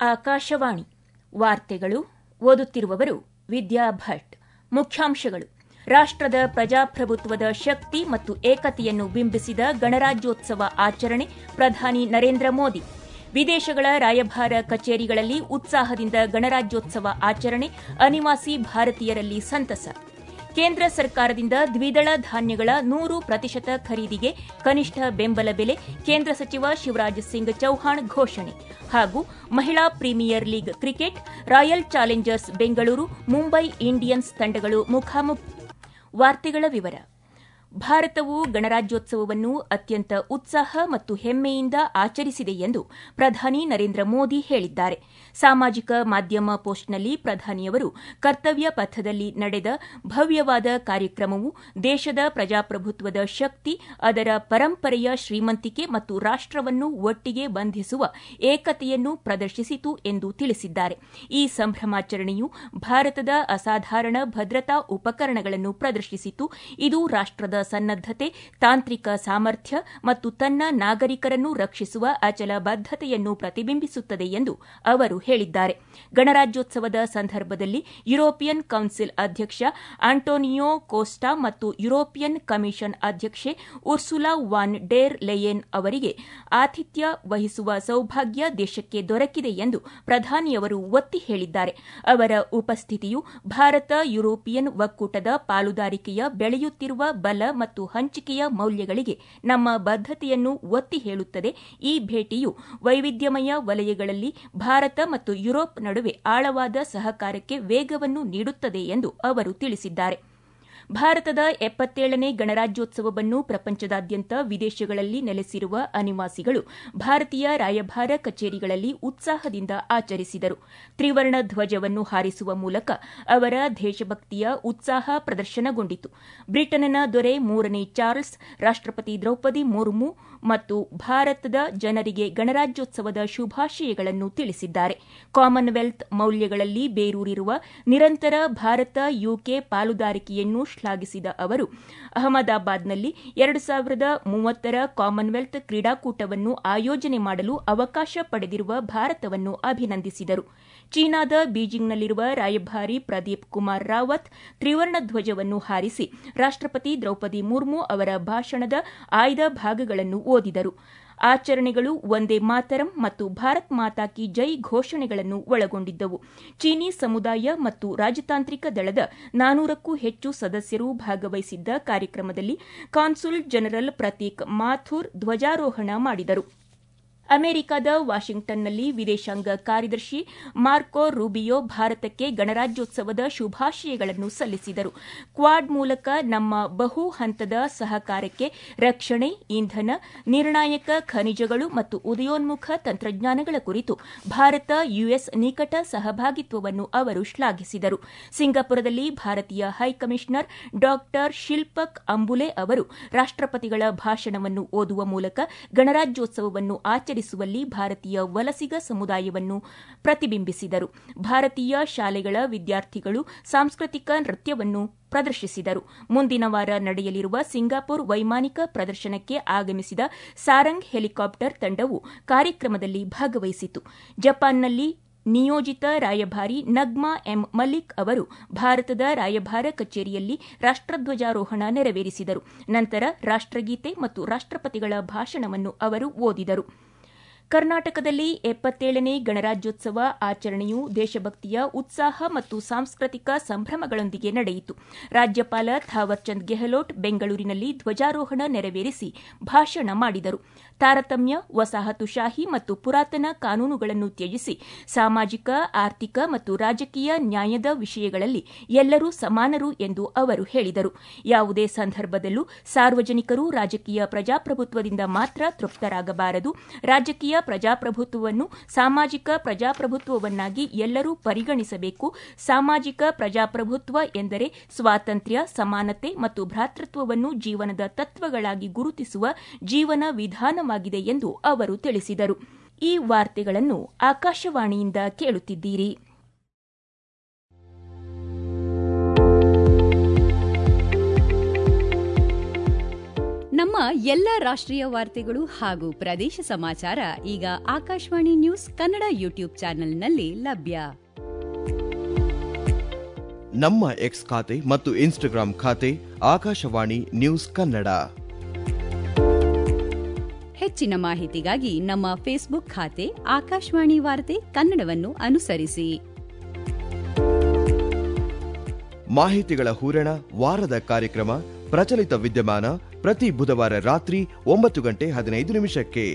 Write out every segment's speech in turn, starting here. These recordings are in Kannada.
ಆಕಾಶವಾಣಿ ವಾರ್ತೆಗಳು ಓದುತ್ತಿರುವವರು ವಿದ್ಯಾ ಭಟ್ ಮುಖ್ಯಾಂಶಗಳು ರಾಷ್ಟದ ಪ್ರಜಾಪ್ರಭುತ್ವದ ಶಕ್ತಿ ಮತ್ತು ಏಕತೆಯನ್ನು ಬಿಂಬಿಸಿದ ಗಣರಾಜ್ಯೋತ್ಸವ ಆಚರಣೆ ಪ್ರಧಾನಿ ನರೇಂದ್ರ ಮೋದಿ ವಿದೇಶಗಳ ರಾಯಭಾರ ಕಚೇರಿಗಳಲ್ಲಿ ಉತ್ಸಾಹದಿಂದ ಗಣರಾಜ್ಯೋತ್ಸವ ಆಚರಣೆ ಅನಿವಾಸಿ ಭಾರತೀಯರಲ್ಲಿ ಸಂತಸ ಕೇಂದ್ರ ಸರ್ಕಾರದಿಂದ ದ್ವಿದಳ ಧಾನ್ಯಗಳ ನೂರು ಪ್ರತಿಶತ ಖರೀದಿಗೆ ಕನಿಷ್ಠ ಬೆಂಬಲ ಬೆಲೆ ಕೇಂದ್ರ ಸಚಿವ ಶಿವರಾಜ್ ಸಿಂಗ್ ಚೌಹಾಣ್ ಘೋಷಣೆ ಹಾಗೂ ಮಹಿಳಾ Premier League cricket Royal Challengers Bengaluru Mumbai Indians ತಂಡಗಳು ಮುಖಾಮುಖಿ ವಾರ್ತೆಗಳ ವಿವರ ಭಾರತವು ಗಣರಾಜ್ಯೋತ್ಸವವನ್ನು ಅತ್ಯಂತ ಉತ್ಸಾಹ ಮತ್ತು ಹೆಮ್ಮೆಯಿಂದ ಆಚರಿಸಿದೆ ಎಂದು ಪ್ರಧಾನಿ ನರೇಂದ್ರ ಮೋದಿ ಹೇಳಿದ್ದಾರೆ ಸಾಮಾಜಿಕ ಮಾಧ್ಯಮ ಪೋಸ್ಟ್ನಲ್ಲಿ ಪ್ರಧಾನಿಯವರು ಕರ್ತವ್ಯ ಪಥದಲ್ಲಿ ನಡೆದ ಭವ್ಯವಾದ ಕಾರ್ಯಕ್ರಮವು ದೇಶದ ಪ್ರಜಾಪ್ರಭುತ್ವದ ಶಕ್ತಿ ಅದರ ಪರಂಪರೆಯ ಶ್ರೀಮಂತಿಕೆ ಮತ್ತು ರಾಷ್ಟವನ್ನು ಒಟ್ಟಿಗೆ ಬಂಧಿಸುವ ಏಕತೆಯನ್ನು ಪ್ರದರ್ಶಿಸಿತು ಎಂದು ತಿಳಿಸಿದ್ದಾರೆ ಈ ಸಂಭ್ರಮಾಚರಣೆಯು ಭಾರತದ ಅಸಾಧಾರಣ ಭದ್ರತಾ ಉಪಕರಣಗಳನ್ನು ಪ್ರದರ್ಶಿಸಿತು ಇದು ರಾಷ್ಟದ ಸನ್ನದ್ದತೆ ತಾಂತ್ರಿಕ ಸಾಮರ್ಥ್ಯ ಮತ್ತು ತನ್ನ ನಾಗರಿಕರನ್ನು ರಕ್ಷಿಸುವ ಅಚಲ ಬದ್ದತೆಯನ್ನು ಪ್ರತಿಬಿಂಬಿಸುತ್ತದೆ ಎಂದು ಅವರು ಹೇಳಿದ್ದಾರೆ ಗಣರಾಜ್ಯೋತ್ಸವದ ಸಂದರ್ಭದಲ್ಲಿ ಯುರೋಪಿಯನ್ ಕೌನ್ಸಿಲ್ ಅಧ್ಯಕ್ಷ ಆಂಟೋನಿಯೋ ಕೋಸ್ಟಾ ಮತ್ತು ಯುರೋಪಿಯನ್ ಕಮಿಷನ್ ಅಧ್ಯಕ್ಷೆ ಉರ್ಸುಲಾ ವಾನ್ ಡೇರ್ ಲೆಯೆನ್ ಅವರಿಗೆ ಆತಿಥ್ಯ ವಹಿಸುವ ಸೌಭಾಗ್ಯ ದೇಶಕ್ಕೆ ದೊರಕಿದೆ ಎಂದು ಪ್ರಧಾನಿಯವರು ಒತ್ತಿ ಹೇಳಿದ್ದಾರೆ ಅವರ ಉಪಸ್ಥಿತಿಯು ಭಾರತ ಯುರೋಪಿಯನ್ ಒಕ್ಕೂಟದ ಪಾಲುದಾರಿಕೆಯ ಬೆಳೆಯುತ್ತಿರುವ ಬಲ ಮತ್ತು ಹಂಚಿಕೆಯ ಮೌಲ್ಯಗಳಿಗೆ ನಮ್ಮ ಬದ್ದತೆಯನ್ನು ಒತ್ತಿ ಹೇಳುತ್ತದೆ ಈ ಭೇಟಿಯು ವೈವಿಧ್ಯಮಯ ವಲಯಗಳಲ್ಲಿ ಭಾರತ ಮತ್ತು ಯುರೋಪ್ ನಡುವೆ ಆಳವಾದ ಸಹಕಾರಕ್ಕೆ ವೇಗವನ್ನು ನೀಡುತ್ತದೆ ಎಂದು ಅವರು ತಿಳಿಸಿದ್ದಾರೆ ಭಾರತದ ಎಪ್ಪತ್ತೇಳನೇ ಗಣರಾಜ್ಯೋತ್ಸವವನ್ನು ಪ್ರಪಂಚದಾದ್ಯಂತ ವಿದೇಶಗಳಲ್ಲಿ ನೆಲೆಸಿರುವ ಅನಿವಾಸಿಗಳು ಭಾರತೀಯ ರಾಯಭಾರ ಕಚೇರಿಗಳಲ್ಲಿ ಉತ್ಸಾಹದಿಂದ ಆಚರಿಸಿದರು ತ್ರಿವರ್ಣ ಧ್ವಜವನ್ನು ಹಾರಿಸುವ ಮೂಲಕ ಅವರ ದೇಶಭಕ್ತಿಯ ಉತ್ಸಾಹ ಪ್ರದರ್ಶನಗೊಂಡಿತು ಬ್ರಿಟನ್ನ ದೊರೆ ಮೂರನೇ ಚಾರ್ಲ್ಸ್ ರಾಷ್ಟಪತಿ ದ್ರೌಪದಿ ಮುರ್ಮು ಮತ್ತು ಭಾರತದ ಜನರಿಗೆ ಗಣರಾಜ್ಯೋತ್ಸವದ ಶುಭಾಶಯಗಳನ್ನು ತಿಳಿಸಿದ್ದಾರೆ ಕಾಮನ್ವೆಲ್ತ್ ಮೌಲ್ಯಗಳಲ್ಲಿ ಬೇರೂರಿರುವ ನಿರಂತರ ಭಾರತ ಯುಕೆ ಪಾಲುದಾರಿಕೆಯನ್ನು ಶ್ಲಾಘಿಸಿದ ಅವರು ಅಹಮದಾಬಾದ್ನಲ್ಲಿ ಎರಡು ಸಾವಿರದ ಮೂವತ್ತರ ಕಾಮನ್ವೆಲ್ತ್ ಕ್ರೀಡಾಕೂಟವನ್ನು ಆಯೋಜನೆ ಮಾಡಲು ಅವಕಾಶ ಪಡೆದಿರುವ ಭಾರತವನ್ನು ಅಭಿನಂದಿಸಿದರು ಚೀನಾದ ಬೀಜಿಂಗ್ನಲ್ಲಿರುವ ರಾಯಭಾರಿ ಪ್ರದೀಪ್ ಕುಮಾರ್ ರಾವತ್ ತ್ರಿವರ್ಣ ಧ್ವಜವನ್ನು ಹಾರಿಸಿ ರಾಷ್ಟಪತಿ ದ್ರೌಪದಿ ಮುರ್ಮು ಅವರ ಭಾಷಣದ ಆಯ್ದ ಭಾಗಗಳನ್ನು ಓದಿದರು ಆಚರಣೆಗಳು ಒಂದೇ ಮಾತರಂ ಮತ್ತು ಭಾರತ್ ಮಾತಾ ಕಿ ಜೈ ಘೋಷಣೆಗಳನ್ನು ಒಳಗೊಂಡಿದ್ದವು ಚೀನಿ ಸಮುದಾಯ ಮತ್ತು ರಾಜತಾಂತ್ರಿಕ ದಳದ ನಾನೂರಕ್ಕೂ ಹೆಚ್ಚು ಸದಸ್ಯರು ಭಾಗವಹಿಸಿದ್ದ ಕಾರ್ಯಕ್ರಮದಲ್ಲಿ ಕಾನ್ಸುಲ್ ಜನರಲ್ ಪ್ರತೀಕ್ ಮಾಥುರ್ ಧ್ವಜಾರೋಹಣ ಮಾಡಿದರು ಅಮೆರಿಕದ ವಾಷಿಂಗ್ಟನ್ನಲ್ಲಿ ವಿದೇಶಾಂಗ ಕಾರ್ಯದರ್ಶಿ ಮಾರ್ಕೊ ರೂಬಿಯೋ ಭಾರತಕ್ಕೆ ಗಣರಾಜ್ಯೋತ್ಸವದ ಶುಭಾಶಯಗಳನ್ನು ಸಲ್ಲಿಸಿದರು ಕ್ವಾಡ್ ಮೂಲಕ ನಮ್ಮ ಬಹು ಹಂತದ ಸಹಕಾರಕ್ಕೆ ರಕ್ಷಣೆ ಇಂಧನ ನಿರ್ಣಾಯಕ ಖನಿಜಗಳು ಮತ್ತು ಉದಯೋನ್ಮುಖ ತಂತ್ರಜ್ಞಾನಗಳ ಕುರಿತು ಭಾರತ ಯುಎಸ್ ನಿಕಟ ಸಹಭಾಗಿತ್ವವನ್ನು ಅವರು ಶ್ಲಾಘಿಸಿದರು ಸಿಂಗಾಪುರದಲ್ಲಿ ಭಾರತೀಯ ಹೈಕಮಿಷನರ್ ಡಾ ಶಿಲ್ಪಕ್ ಅಂಬುಲೆ ಅವರು ರಾಷ್ಟಪತಿಗಳ ಭಾಷಣವನ್ನು ಓದುವ ಮೂಲಕ ಗಣರಾಜ್ಯೋತ್ಸವವನ್ನು ಆಚರಿಸುವಲ್ಲಿ ಭಾರತೀಯ ವಲಸಿಗ ಸಮುದಾಯವನ್ನು ಪ್ರತಿಬಿಂಬಿಸಿದರು ಭಾರತೀಯ ಶಾಲೆಗಳ ವಿದ್ಯಾರ್ಥಿಗಳು ಸಾಂಸ್ಕೃತಿಕ ನೃತ್ಯವನ್ನು ಪ್ರದರ್ಶಿಸಿದರು ಮುಂದಿನ ವಾರ ನಡೆಯಲಿರುವ ಸಿಂಗಾಪುರ್ ವೈಮಾನಿಕ ಪ್ರದರ್ಶನಕ್ಕೆ ಆಗಮಿಸಿದ ಸಾರಂಗ್ ಹೆಲಿಕಾಪ್ಟರ್ ತಂಡವು ಕಾರ್ಯಕ್ರಮದಲ್ಲಿ ಭಾಗವಹಿಸಿತು ಜಪಾನ್ನಲ್ಲಿ ನಿಯೋಜಿತ ರಾಯಭಾರಿ ನಗ್ಮಾ ಎಂ ಮಲ್ಲಿಕ್ ಅವರು ಭಾರತದ ರಾಯಭಾರ ಕಚೇರಿಯಲ್ಲಿ ರಾಷ್ಟಧ್ವಜಾರೋಹಣ ನೆರವೇರಿಸಿದರು ನಂತರ ರಾಷ್ಟಗೀತೆ ಮತ್ತು ರಾಷ್ಟಪತಿಗಳ ಭಾಷಣವನ್ನು ಅವರು ಓದಿದರು ಕರ್ನಾಟಕದಲ್ಲಿ ಎಪ್ಪತ್ತೇಳನೇ ಗಣರಾಜ್ಯೋತ್ಸವ ಆಚರಣೆಯು ದೇಶಭಕ್ತಿಯ ಉತ್ಸಾಹ ಮತ್ತು ಸಾಂಸ್ಕೃತಿಕ ಸಂಭ್ರಮಗಳೊಂದಿಗೆ ನಡೆಯಿತು ರಾಜ್ಯಪಾಲ ಥಾವರ್ಚಂದ್ ಗೆಹ್ಲೋಟ್ ಬೆಂಗಳೂರಿನಲ್ಲಿ ಧ್ವಜಾರೋಹಣ ನೆರವೇರಿಸಿ ಭಾಷಣ ಮಾಡಿದರು ತಾರತಮ್ಯ ವಸಾಹತುಶಾಹಿ ಮತ್ತು ಪುರಾತನ ಕಾನೂನುಗಳನ್ನು ತ್ಯಜಿಸಿ ಸಾಮಾಜಿಕ ಆರ್ಥಿಕ ಮತ್ತು ರಾಜಕೀಯ ನ್ಯಾಯದ ವಿಷಯಗಳಲ್ಲಿ ಎಲ್ಲರೂ ಸಮಾನರು ಎಂದು ಅವರು ಹೇಳಿದರು ಯಾವುದೇ ಸಂದರ್ಭದಲ್ಲೂ ಸಾರ್ವಜನಿಕರು ರಾಜಕೀಯ ಪ್ರಜಾಪ್ರಭುತ್ವದಿಂದ ಮಾತ್ರ ತೃಪ್ತರಾಗಬಾರದು ರಾಜಕೀಯ ಪ್ರಜಾಪ್ರಭುತ್ವವನ್ನು ಸಾಮಾಜಿಕ ಪ್ರಜಾಪ್ರಭುತ್ವವನ್ನಾಗಿ ಎಲ್ಲರೂ ಪರಿಗಣಿಸಬೇಕು ಸಾಮಾಜಿಕ ಪ್ರಜಾಪ್ರಭುತ್ವ ಎಂದರೆ ಸ್ವಾತಂತ್ರ್ಯ ಸಮಾನತೆ ಮತ್ತು ಭ್ರಾತೃತ್ವವನ್ನು ಜೀವನದ ತತ್ವಗಳಾಗಿ ಗುರುತಿಸುವ ಜೀವನ ವಿಧಾನವಾಗಿದೆ ಎಂದು ಅವರು ತಿಳಿಸಿದರು ಈ ವಾರ್ತೆಗಳನ್ನು ಆಕಾಶವಾಣಿಯಿಂದ ಕೇಳುತ್ತಿದ್ದೀರಿ ನಮ್ಮ ಎಲ್ಲ ರಾಷ್ಟ್ರೀಯ ವಾರ್ತೆಗಳು ಹಾಗೂ ಪ್ರದೇಶ ಸಮಾಚಾರ ಈಗ ಆಕಾಶವಾಣಿ ನ್ಯೂಸ್ ಕನ್ನಡ ಯೂಟ್ಯೂಬ್ ಚಾನೆಲ್ನಲ್ಲಿ ಲಭ್ಯ ನಮ್ಮ ಎಕ್ಸ್ ಖಾತೆ ಮತ್ತು ಇನ್ಸ್ಟಾಗ್ರಾಂ ಖಾತೆ ಆಕಾಶವಾಣಿ ನ್ಯೂಸ್ ಕನ್ನಡ ಹೆಚ್ಚಿನ ಮಾಹಿತಿಗಾಗಿ ನಮ್ಮ ಫೇಸ್ಬುಕ್ ಖಾತೆ ಆಕಾಶವಾಣಿ ವಾರ್ತೆ ಕನ್ನಡವನ್ನು ಅನುಸರಿಸಿ ಮಾಹಿತಿಗಳ ಹೂರಣ ವಾರದ ಕಾರ್ಯಕ್ರಮ ಪ್ರಚಲಿತ ವಿದ್ಯಮಾನ ಪ್ರತಿ ಬುಧವಾರ ರಾತ್ರಿ ಒಂಬತ್ತು ಗಂಟೆ ಹದಿನೈದು ನಿಮಿಷಕ್ಕೆ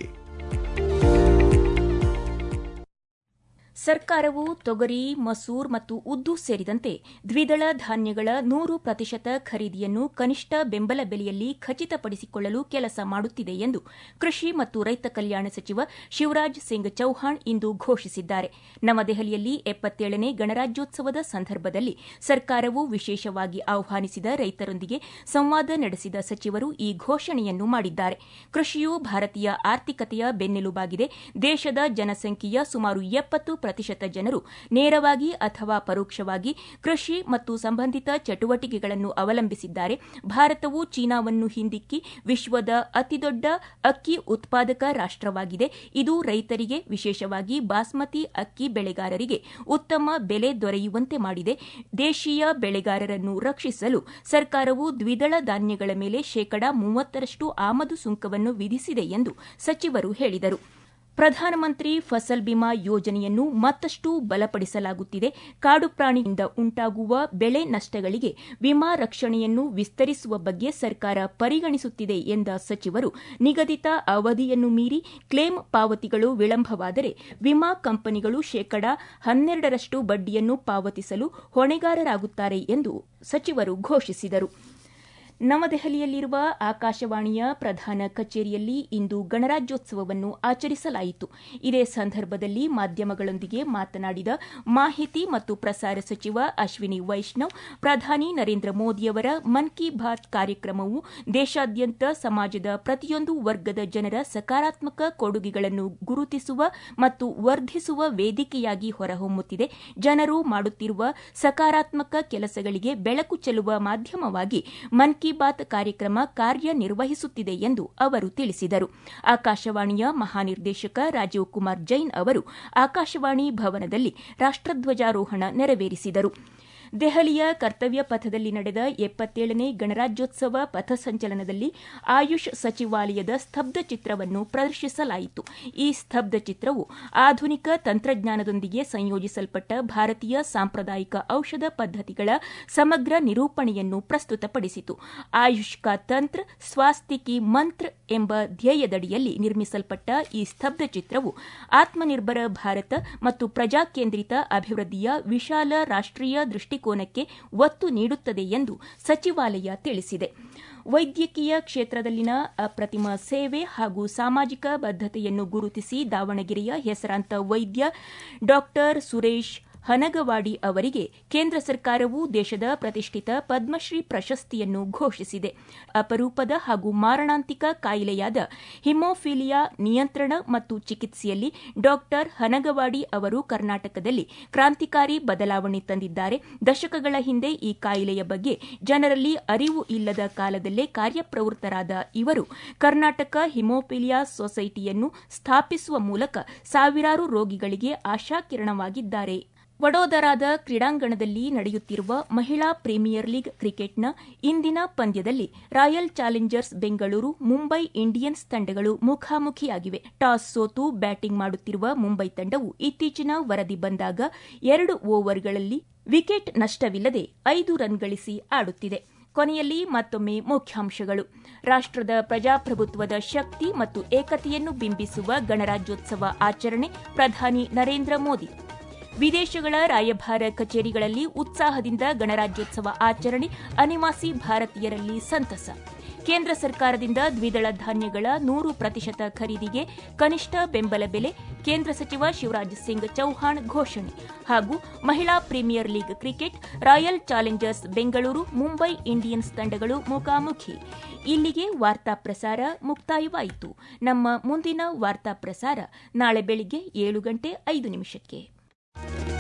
ಸರ್ಕಾರವು ತೊಗರಿ ಮಸೂರ್ ಮತ್ತು ಉದ್ದು ಸೇರಿದಂತೆ ದ್ವಿದಳ ಧಾನ್ಯಗಳ ನೂರು ಪ್ರತಿಶತ ಖರೀದಿಯನ್ನು ಕನಿಷ್ಠ ಬೆಂಬಲ ಬೆಲೆಯಲ್ಲಿ ಖಚಿತಪಡಿಸಿಕೊಳ್ಳಲು ಕೆಲಸ ಮಾಡುತ್ತಿದೆ ಎಂದು ಕೃಷಿ ಮತ್ತು ರೈತ ಕಲ್ಯಾಣ ಸಚಿವ ಶಿವರಾಜ್ ಸಿಂಗ್ ಚೌಹಾಣ್ ಇಂದು ಘೋಷಿಸಿದ್ದಾರೆ ನವದೆಹಲಿಯಲ್ಲಿ ಎಪ್ಪತ್ತೇಳನೇ ಗಣರಾಜ್ಯೋತ್ಸವದ ಸಂದರ್ಭದಲ್ಲಿ ಸರ್ಕಾರವು ವಿಶೇಷವಾಗಿ ಆಹ್ವಾನಿಸಿದ ರೈತರೊಂದಿಗೆ ಸಂವಾದ ನಡೆಸಿದ ಸಚಿವರು ಈ ಘೋಷಣೆಯನ್ನು ಮಾಡಿದ್ದಾರೆ ಕೃಷಿಯು ಭಾರತೀಯ ಆರ್ಥಿಕತೆಯ ಬೆನ್ನೆಲುಬಾಗಿದೆ ದೇಶದ ಜನಸಂಖ್ಯೆಯ ಸುಮಾರು ಎಪ್ಪತ್ತು ಪ್ರತಿಶತ ಜನರು ನೇರವಾಗಿ ಅಥವಾ ಪರೋಕ್ಷವಾಗಿ ಕೃಷಿ ಮತ್ತು ಸಂಬಂಧಿತ ಚಟುವಟಿಕೆಗಳನ್ನು ಅವಲಂಬಿಸಿದ್ದಾರೆ ಭಾರತವು ಚೀನಾವನ್ನು ಹಿಂದಿಕ್ಕಿ ವಿಶ್ವದ ಅತಿದೊಡ್ಡ ಅಕ್ಕಿ ಉತ್ಪಾದಕ ರಾಷ್ಟವಾಗಿದೆ ಇದು ರೈತರಿಗೆ ವಿಶೇಷವಾಗಿ ಬಾಸ್ಮತಿ ಅಕ್ಕಿ ಬೆಳೆಗಾರರಿಗೆ ಉತ್ತಮ ಬೆಲೆ ದೊರೆಯುವಂತೆ ಮಾಡಿದೆ ದೇಶೀಯ ಬೆಳೆಗಾರರನ್ನು ರಕ್ಷಿಸಲು ಸರ್ಕಾರವು ದ್ವಿದಳ ಧಾನ್ಯಗಳ ಮೇಲೆ ಶೇಕಡಾ ಮೂವತ್ತರಷ್ಟು ಆಮದು ಸುಂಕವನ್ನು ವಿಧಿಸಿದೆ ಎಂದು ಸಚಿವರು ಹೇಳಿದರು ಪ್ರಧಾನಮಂತ್ರಿ ಫಸಲ್ ಬಿಮಾ ಯೋಜನೆಯನ್ನು ಮತ್ತಷ್ಟು ಬಲಪಡಿಸಲಾಗುತ್ತಿದೆ ಕಾಡು ಪ್ರಾಣಿಯಿಂದ ಉಂಟಾಗುವ ಬೆಳೆ ನಷ್ಟಗಳಿಗೆ ವಿಮಾ ರಕ್ಷಣೆಯನ್ನು ವಿಸ್ತರಿಸುವ ಬಗ್ಗೆ ಸರ್ಕಾರ ಪರಿಗಣಿಸುತ್ತಿದೆ ಎಂದ ಸಚಿವರು ನಿಗದಿತ ಅವಧಿಯನ್ನು ಮೀರಿ ಕ್ಲೇಮ್ ಪಾವತಿಗಳು ವಿಳಂಬವಾದರೆ ವಿಮಾ ಕಂಪನಿಗಳು ಶೇಕಡಾ ಹನ್ನೆರಡರಷ್ಟು ಬಡ್ಡಿಯನ್ನು ಪಾವತಿಸಲು ಹೊಣೆಗಾರರಾಗುತ್ತಾರೆ ಎಂದು ಸಚಿವರು ಘೋಷಿಸಿದರು ನವದೆಹಲಿಯಲ್ಲಿರುವ ಆಕಾಶವಾಣಿಯ ಪ್ರಧಾನ ಕಚೇರಿಯಲ್ಲಿ ಇಂದು ಗಣರಾಜ್ಯೋತ್ಸವವನ್ನು ಆಚರಿಸಲಾಯಿತು ಇದೇ ಸಂದರ್ಭದಲ್ಲಿ ಮಾಧ್ಯಮಗಳೊಂದಿಗೆ ಮಾತನಾಡಿದ ಮಾಹಿತಿ ಮತ್ತು ಪ್ರಸಾರ ಸಚಿವ ಅಶ್ವಿನಿ ವೈಷ್ಣವ್ ಪ್ರಧಾನಿ ನರೇಂದ್ರ ಮೋದಿಯವರ ಮನ್ ಕಿ ಬಾತ್ ಕಾರ್ಯಕ್ರಮವು ದೇಶಾದ್ಯಂತ ಸಮಾಜದ ಪ್ರತಿಯೊಂದು ವರ್ಗದ ಜನರ ಸಕಾರಾತ್ಮಕ ಕೊಡುಗೆಗಳನ್ನು ಗುರುತಿಸುವ ಮತ್ತು ವರ್ಧಿಸುವ ವೇದಿಕೆಯಾಗಿ ಹೊರಹೊಮ್ಮುತ್ತಿದೆ ಜನರು ಮಾಡುತ್ತಿರುವ ಸಕಾರಾತ್ಮಕ ಕೆಲಸಗಳಿಗೆ ಬೆಳಕು ಚೆಲ್ಲುವ ಮಾಧ್ಯಮವಾಗಿ ಮನ್ ಕಿ ಬಾತ್ ಕಾರ್ಯಕ್ರಮ ಕಾರ್ಯನಿರ್ವಹಿಸುತ್ತಿದೆ ಎಂದು ಅವರು ತಿಳಿಸಿದರು ಆಕಾಶವಾಣಿಯ ಮಹಾನಿರ್ದೇಶಕ ರಾಜೀವ್ ಕುಮಾರ್ ಜೈನ್ ಅವರು ಆಕಾಶವಾಣಿ ಭವನದಲ್ಲಿ ರಾಷ್ಟಧ್ವಜಾರೋಹಣ ನೆರವೇರಿಸಿದರು ದೆಹಲಿಯ ಕರ್ತವ್ಯ ಪಥದಲ್ಲಿ ನಡೆದ ಎಪ್ಪತ್ತೇಳನೇ ಗಣರಾಜ್ಯೋತ್ಸವ ಪಥಸಂಚಲನದಲ್ಲಿ ಆಯುಷ್ ಸಚಿವಾಲಯದ ಸ್ತಬ್ಧ ಚಿತ್ರವನ್ನು ಪ್ರದರ್ಶಿಸಲಾಯಿತು ಈ ಸ್ತಬ್ಧ ಚಿತ್ರವು ಆಧುನಿಕ ತಂತ್ರಜ್ಞಾನದೊಂದಿಗೆ ಸಂಯೋಜಿಸಲ್ಪಟ್ಟ ಭಾರತೀಯ ಸಾಂಪ್ರದಾಯಿಕ ಔಷಧ ಪದ್ದತಿಗಳ ಸಮಗ್ರ ನಿರೂಪಣೆಯನ್ನು ಪ್ರಸ್ತುತಪಡಿಸಿತು ಆಯುಷ್ ಕಾ ತಂತ್ರ ಸ್ವಾಸ್ತಿ ಕಿ ಮಂತ್ರ ಎಂಬ ಧ್ಯೇಯದಡಿಯಲ್ಲಿ ನಿರ್ಮಿಸಲ್ಪಟ್ಟ ಈ ಸ್ತಬ್ಧ ಚಿತ್ರವು ಆತ್ಮನಿರ್ಭರ ಭಾರತ ಮತ್ತು ಪ್ರಜಾಕೇಂದ್ರಿತ ಅಭಿವೃದ್ಧಿಯ ವಿಶಾಲ ರಾಷ್ಟೀಯ ದೃಷ್ಟಿಕೋನಕ್ಕೆ ಒತ್ತು ನೀಡುತ್ತದೆ ಎಂದು ಸಚಿವಾಲಯ ತಿಳಿಸಿದೆ ವೈದ್ಯಕೀಯ ಕ್ಷೇತ್ರದಲ್ಲಿನ ಅಪ್ರತಿಮ ಸೇವೆ ಹಾಗೂ ಸಾಮಾಜಿಕ ಬದ್ದತೆಯನ್ನು ಗುರುತಿಸಿ ದಾವಣಗೆರೆಯ ಹೆಸರಾಂತ ವೈದ್ಯ ಡಾ ಸುರೇಶ್ ಹನಗವಾಡಿ ಅವರಿಗೆ ಕೇಂದ್ರ ಸರ್ಕಾರವು ದೇಶದ ಪ್ರತಿಷ್ಠಿತ ಪದ್ಮಶ್ರೀ ಪ್ರಶಸ್ತಿಯನ್ನು ಘೋಷಿಸಿದೆ ಅಪರೂಪದ ಹಾಗೂ ಮಾರಣಾಂತಿಕ ಕಾಯಿಲೆಯಾದ ಹಿಮೋಫಿಲಿಯಾ ನಿಯಂತ್ರಣ ಮತ್ತು ಚಿಕಿತ್ಸೆಯಲ್ಲಿ ಡಾ ಹನಗವಾಡಿ ಅವರು ಕರ್ನಾಟಕದಲ್ಲಿ ಕ್ರಾಂತಿಕಾರಿ ಬದಲಾವಣೆ ತಂದಿದ್ದಾರೆ ದಶಕಗಳ ಹಿಂದೆ ಈ ಕಾಯಿಲೆಯ ಬಗ್ಗೆ ಜನರಲ್ಲಿ ಅರಿವು ಇಲ್ಲದ ಕಾಲದಲ್ಲೇ ಕಾರ್ಯಪ್ರವೃತ್ತರಾದ ಇವರು ಕರ್ನಾಟಕ ಹಿಮೋಫಿಲಿಯಾ ಸೊಸೈಟಿಯನ್ನು ಸ್ಥಾಪಿಸುವ ಮೂಲಕ ಸಾವಿರಾರು ರೋಗಿಗಳಿಗೆ ಆಶಾಕಿರಣವಾಗಿದ್ದಾರೆ ವಡೋದರಾದ ಕ್ರೀಡಾಂಗಣದಲ್ಲಿ ನಡೆಯುತ್ತಿರುವ ಮಹಿಳಾ ಪ್ರೀಮಿಯರ್ ಲೀಗ್ ಕ್ರಿಕೆಟ್ನ ಇಂದಿನ ಪಂದ್ಯದಲ್ಲಿ Royal Challengers Bengaluru Mumbai Indians ತಂಡಗಳು ಮುಖಾಮುಖಿಯಾಗಿವೆ ಟಾಸ್ ಸೋತು ಬ್ಯಾಟಿಂಗ್ ಮಾಡುತ್ತಿರುವ ಮುಂಬೈ ತಂಡವು ಇತ್ತೀಚಿನ ವರದಿ ಬಂದಾಗ ಎರಡು ಓವರ್ಗಳಲ್ಲಿ ವಿಕೆಟ್ ನಷ್ಟವಿಲ್ಲದೆ ಐದು ರನ್ ಗಳಿಸಿ ಆಡುತ್ತಿದೆ ಕೊನೆಯಲ್ಲಿ ಮತ್ತೊಮ್ಮೆ ಮುಖ್ಯಾಂಶಗಳು ರಾಷ್ಟದ ಪ್ರಜಾಪ್ರಭುತ್ವದ ಶಕ್ತಿ ಮತ್ತು ಏಕತೆಯನ್ನು ಬಿಂಬಿಸುವ ಗಣರಾಜ್ಯೋತ್ಸವ ಆಚರಣೆ ಪ್ರಧಾನಿ ನರೇಂದ್ರ ಮೋದಿ ವಿದೇಶಗಳ ರಾಯಭಾರ ಕಚೇರಿಗಳಲ್ಲಿ ಉತ್ಸಾಹದಿಂದ ಗಣರಾಜ್ಯೋತ್ಸವ ಆಚರಣೆ ಅನಿವಾಸಿ ಭಾರತೀಯರಲ್ಲಿ ಸಂತಸ ಕೇಂದ್ರ ಸರ್ಕಾರದಿಂದ ದ್ವಿದಳ ಧಾನ್ಯಗಳ ನೂರು ಪ್ರತಿಶತ ಖರೀದಿಗೆ ಕನಿಷ್ಠ ಬೆಂಬಲ ಬೆಲೆ ಕೇಂದ್ರ ಸಚಿವ ಶಿವರಾಜ್ ಸಿಂಗ್ ಚೌಹಾಣ್ ಘೋಷಣೆ ಹಾಗೂ ಮಹಿಳಾ Premier League cricket Royal Challengers Bengaluru Mumbai Indians ತಂಡಗಳು ಮುಖಾಮುಖಿ ಇಲ್ಲಿಗೆ ವಾರ್ತಾ ಪ್ರಸಾರ ಮುಕ್ತಾಯವಾಯಿತು ನಮ್ಮ ಮುಂದಿನ ವಾರ್ತಾ ಪ್ರಸಾರ ನಾಳೆ ಬೆಳಿಗ್ಗೆ ಏಳು ಗಂಟೆ ಐದು ನಿಮಿಷಕ್ಕೆ